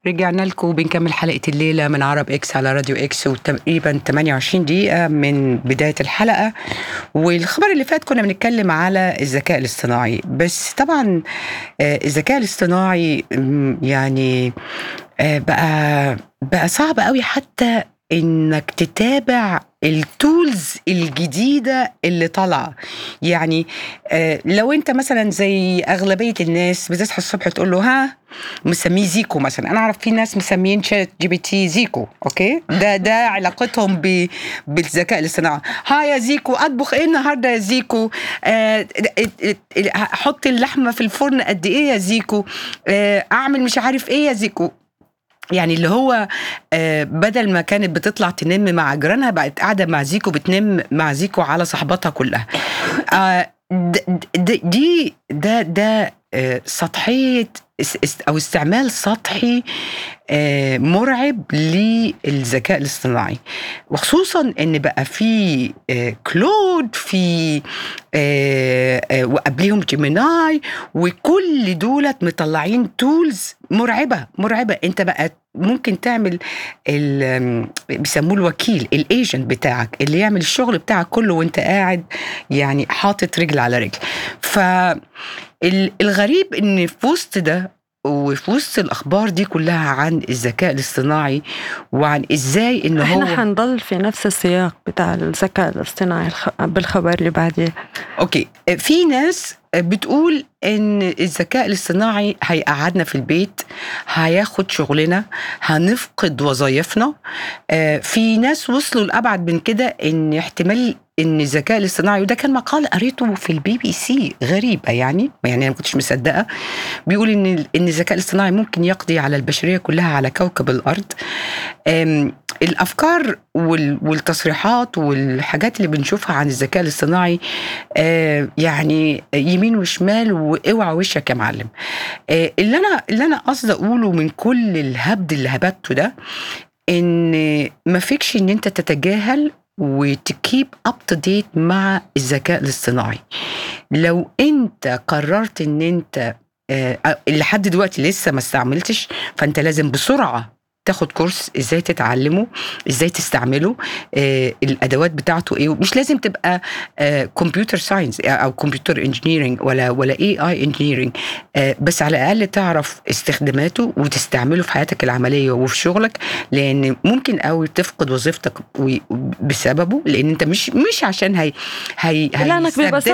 رجعنا لكم وبنكمل حلقة الليلة من عرب اكس على راديو اكس وتقريبا 28 دقيقة من بداية الحلقة والخبر اللي فات كنا بنتكلم على الذكاء الاصطناعي بس طبعا آه، الذكاء الاصطناعي م، يعني آه، بقى بقى صعب قوي حتى انك تتابع التولز الجديدة اللي طالعة يعني آه، لو انت مثلا زي اغلبية الناس بتصحى الصبح تقول له ها مسميه زيكو مثلا انا اعرف في ناس مسميين شات جي بي تي زيكو اوكي ده ده علاقتهم ب بالذكاء الاصطناعي ها يا زيكو اطبخ ايه النهارده يا زيكو آه، احط اللحمه في الفرن قد ايه يا زيكو آه، اعمل مش عارف ايه يا زيكو يعني اللي هو آه، بدل ما كانت بتطلع تنم مع جيرانها بقت قاعده مع زيكو بتنم مع زيكو على صاحباتها كلها آه، د- د- دي ده ده آه، سطحيه اس- است- او استعمال سطحي آه، مرعب للذكاء الاصطناعي وخصوصا ان بقى في آه، كلود في آه، آه، وقبليهم جيميناي وكل دولت مطلعين تولز مرعبه مرعبه انت بقى ممكن تعمل ال- بيسموه الوكيل الايجنت بتاعك اللي يعمل الشغل بتاعك كله وانت قاعد يعني حاطط رجل على رجل فالغريب ان في وسط ده وفي وسط الاخبار دي كلها عن الذكاء الاصطناعي وعن ازاي ان هو احنا حنضل في نفس السياق بتاع الذكاء الاصطناعي الخ- بالخبر اللي بعديه اوكي في ناس بتقول ان الذكاء الاصطناعي هيقعدنا في البيت هياخد شغلنا هنفقد وظائفنا آه، في ناس وصلوا لابعد من كده ان احتمال ان الذكاء الاصطناعي وده كان مقال قريته في البي بي سي غريبه يعني يعني انا ما كنتش مصدقه بيقول ان ان الذكاء الاصطناعي ممكن يقضي على البشريه كلها على كوكب الارض آم، الافكار وال- والتصريحات والحاجات اللي بنشوفها عن الذكاء الاصطناعي آه، يعني يمين وشمال واوعى وشك يا معلم آه، اللي انا اللي انا قصدي اقوله من كل الهبد اللي هبته ده ان ما فيكش ان انت تتجاهل وتكيب اب تو ديت مع الذكاء الاصطناعي لو انت قررت ان انت آه، لحد دلوقتي لسه ما استعملتش فانت لازم بسرعه تاخد كورس ازاي تتعلمه ازاي تستعمله آه الادوات بتاعته ايه مش لازم تبقى كمبيوتر ساينس او كمبيوتر انجينيرنج ولا ولا اي اي انجينيرنج بس على الاقل تعرف استخداماته وتستعمله في حياتك العمليه وفي شغلك لان ممكن قوي تفقد وظيفتك و- بسببه لان انت مش مش عشان هي هي لانك هيستبدلك.